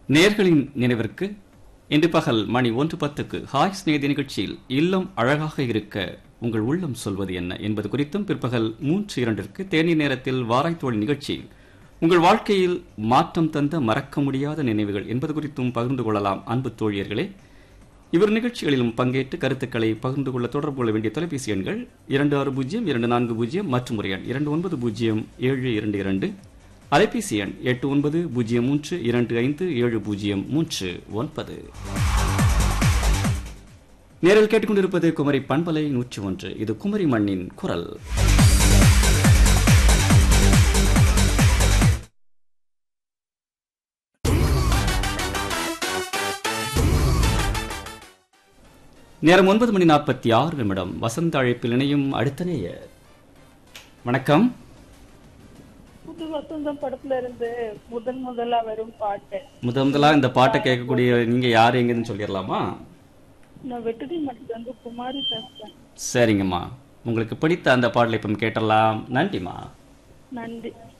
நேர்களின் நினைவிற்கு இன்று பகல் மணி ஒன்று பத்துக்கு ஹாய் ஸ்நேதி நிகழ்ச்சியில் இல்லம் அழகாக இருக்க உங்கள் உள்ளம் சொல்வது என்ன என்பது குறித்தும் பிற்பகல் மூன்று இரண்டிற்கு தேநீர் நேரத்தில் வாராய்த்தோழி நிகழ்ச்சியில் உங்கள் வாழ்க்கையில் மாற்றம் தந்த மறக்க முடியாத நினைவுகள் என்பது குறித்தும் பகிர்ந்து கொள்ளலாம் அன்பு தோழியர்களே இவர் நிகழ்ச்சிகளிலும் பங்கேற்று கருத்துக்களை பகிர்ந்து கொள்ள தொடர்பு கொள்ள வேண்டிய தொலைபேசி எண்கள் இரண்டு ஆறு பூஜ்ஜியம் இரண்டு நான்கு பூஜ்ஜியம் மற்றும் ஒரு எண் இரண்டு ஒன்பது பூஜ்ஜியம் ஏழு இரண்டு இரண்டு அலைபேசி எண் எட்டு ஒன்பது பூஜ்ஜியம் மூன்று இரண்டு ஐந்து ஏழு பூஜ்ஜியம் மூன்று ஒன்பது நேரில் கேட்டுக்கொண்டிருப்பது குமரி பண்பலை நூற்றி ஒன்று இது குமரி மண்ணின் குரல் நேரம் ஒன்பது மணி நாற்பத்தி ஆறு நிமிடம் வசந்த அழைப்பில் இணையும் அடுத்த நேயர் வணக்கம் புது வசந்தம் படத்துல இருந்து முதன் முதலா வரும் பாட்டு முத முதலா இந்த பாட்டை கேட்கக்கூடிய நீங்க யார் எங்கன்னு சொல்லிடலாமா நான் வெட்டுடி மட்டத்துல இருந்து குமாரி பேசுறேன் சரிங்கம்மா உங்களுக்கு பிடித்த அந்த பாடலை இப்போ கேட்டலாம் நன்றிம்மா நன்றி